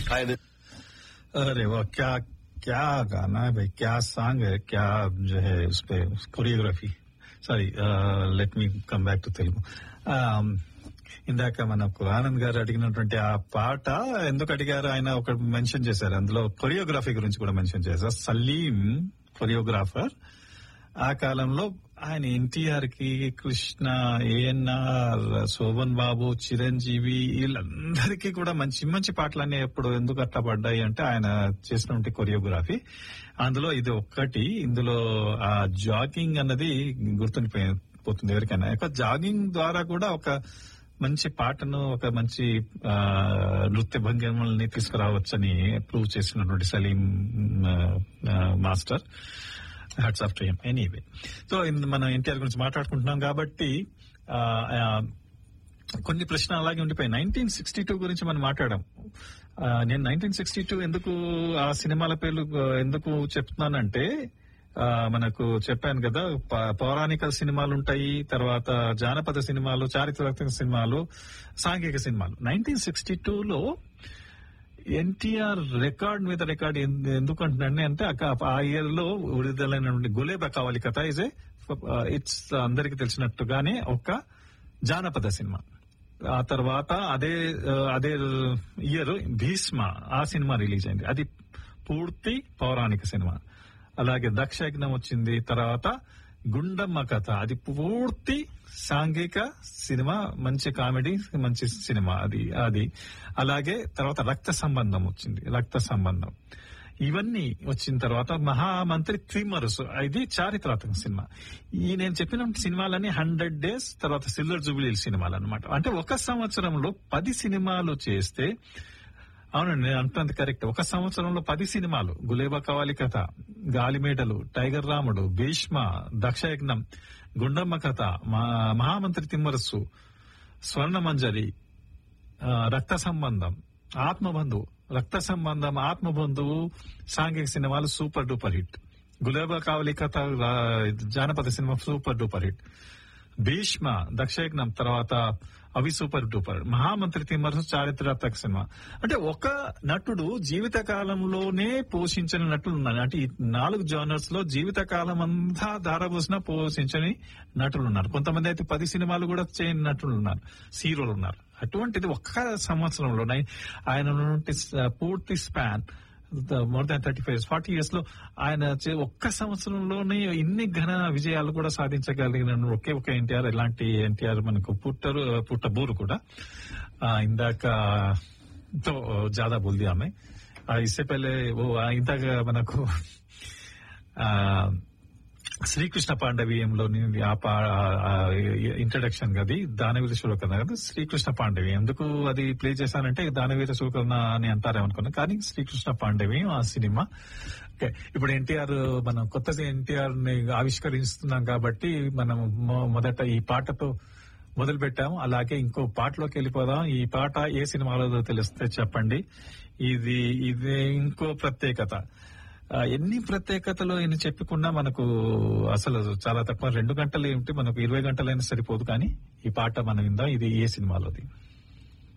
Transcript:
Hi, this अरे वाह क्या क्या गाना है भाई क्या सॉन्ग है क्या जो है उस पे choreography sorry let me come back to Telugu Um, ఇందాక మనకు ఆనంద్ గారు అడిగినటువంటి ఆ పాట ఎందుకు అడిగారు ఆయన ఒక మెన్షన్ చేశారు అందులో కొరియోగ్రఫీ గురించి కూడా మెన్షన్ చేశారు సలీం కొరియోగ్రాఫర్ ఆ కాలంలో ఆయన ఎన్టీఆర్ కి కృష్ణ ఏఎన్ఆర్ శోభన్ బాబు చిరంజీవి వీళ్ళందరికీ కూడా మంచి మంచి పాటలన్నీ ఎప్పుడు ఎందుకు అట్లా పడ్డాయి అంటే ఆయన చేసినటువంటి కొరియోగ్రఫీ అందులో ఇది ఒక్కటి ఇందులో ఆ జాగింగ్ అన్నది గుర్తుండిపోతుంది ఎవరికైనా ఒక జాగింగ్ ద్వారా కూడా ఒక మంచి పాటను ఒక మంచి ఆ, నృత్య భంగిమల్ని తీసుకురావచ్చని ప్రూవ్ చేసినటువంటి సలీం ఆ, ఆ, master hats off to him anyway so మనం ఎన్టీఆర్ గురించి మాట్లాడుకుంటున్నాం కాబట్టి ఆ, ఆ, కొన్ని ప్రశ్నలు అలాగే ఉండిపోయాయి నైన్టీన్ సిక్స్టీ టూ గురించి మనం మాట్లాడాం ఆ, నేను నైన్టీన్ సిక్స్టీ టూ ఎందుకు ఆ సినిమాల పేర్లు ఆ, ఎందుకు చెప్తున్నానంటే ఆ, మనకు చెప్పాను కదా ప- పౌరాణిక సినిమాలు ఉంటాయి తర్వాత జానపద సినిమాలు చారిత్రాత్మక సినిమాలు సాంఘిక సినిమాలు నైన్టీన్ సిక్స్టీ టూలో ఎన్టీఆర్ రికార్డ్ మీద రికార్డ్ ఎందు- ఎందుకు అంటున్నాను అంటే అక్క- ఆ ఇయర్ లో విడుదలైనటువంటి గులేబా కావాలి కథ ఇజ్ ఏ ఇట్స్ అందరికి తెలిసినట్టుగానే ఒక జానపద సినిమా ఆ తర్వాత అదే ఆ, అదే ఇయర్ భీష్మ ఆ సినిమా రిలీజ్ అయింది అది పూర్తి పౌరాణిక సినిమా అలాగే దక్షయజ్ఞం వచ్చింది తర్వాత గుండమ్మ కథ అది పూర్తి సాంఘిక సినిమా మంచి కామెడీ మంచి సినిమా అది అది అలాగే తర్వాత రక్త సంబంధం వచ్చింది రక్త సంబంధం ఇవన్నీ వచ్చిన తర్వాత మహామంత్రి త్రిమరుసు ఇది చారిత్రాత్మక సినిమా ఈ నేను చెప్పిన సినిమాలన్నీ హండ్రెడ్ డేస్ తర్వాత సిల్వర్ జూబిలీ సినిమాలు అనమాట అంటే ఒక సంవత్సరంలో పది సినిమాలు చేస్తే అవునండి నేను అంటున్నది కరెక్ట్ ఒక సంవత్సరంలో పది సినిమాలు గులేబా కవాలి కథ గాలిమేటలు టైగర్ రాముడు భీష్మ దక్షయజ్ఞం గుండమ్మ కథ మా- మహామంత్రి తిమ్మరస్సు స్వర్ణమంజరి ఆ, రక్త సంబంధం ఆత్మబంధు రక్త సంబంధం ఆత్మబంధువు సాంఘిక సినిమాలు super duper hit Gulebakavali Katha ఆ, జానపద సినిమా super duper hit Bhishma Dakshayagnam తర్వాత అవి సూపర్ డూపర్ మహామంత్రి తిమ్మరసు చారిత్రాత్మక సినిమా అంటే ఒక నటుడు జీవిత కాలంలోనే పోషించిన నటులు ఉన్నారు అంటే ఈ నాలుగు జోనర్స్ లో జీవిత కాలం అంతా ధారపోసిన పోషించని నటులు ఉన్నారు కొంతమంది అయితే పది సినిమాలు కూడా చేయని నటులు ఉన్నారు హీరోలు ఉన్నారు అటువంటిది ఒక్క సంవత్సరంలోనే ఆయన నుండి పూర్తి span more than thirty five forty years లో ఆయన చే- ఒక్క సంవత్సరంలోనే ఇన్ని ఘన విజయాలు కూడా సాధించగలిగిన ఒకే ఒక ఎన్టీఆర్ ఇలాంటి ఎన్టీఆర్ మనకు పుట్టరు పుట్టబూరు కూడా ఆ, ఇందాక తో జాదా బోల్ దియా మే ఆ, ఇస్సే పहले वो ఆ, ఇందాక మనకు ఆ శ్రీకృష్ణ పాండవీయంలో ఆ ఇంట్రడక్షన్ అది దానవీర శూరకర్ణ కదా శ్రీకృష్ణ పాండవి ఎందుకు అది ప్లే చేశానంటే దానవీర శూరకర్ణ అని అంటారేమనుకున్నా కానీ శ్రీకృష్ణ పాండవి ఆ సినిమా ఓకే ఇప్పుడు ఎన్టీఆర్ మనం కొత్త ఎన్టీఆర్ ని ఆవిష్కరిస్తున్నాం కాబట్టి మనం మొ- మొదట ఈ పాటతో మొదలు పెట్టాము అలాగే ఇంకో పాటలోకి వెళ్ళిపోదాం ఈ పాట ఏ సినిమాలో తెలిస్తే చెప్పండి ఇది ఇది ఇంకో ప్రత్యేకత ఆ, ఎన్ని ప్రత్యేకతలు ఎన్ని చెప్పకుండా మనకు అసలు చాలా తక్కువ రెండు గంటలు ఏమిటి మనకు ఇరవై గంటలైనా సరిపోదు కానీ ఈ పాట మనం విందాం ఇది ఏ సినిమాలోది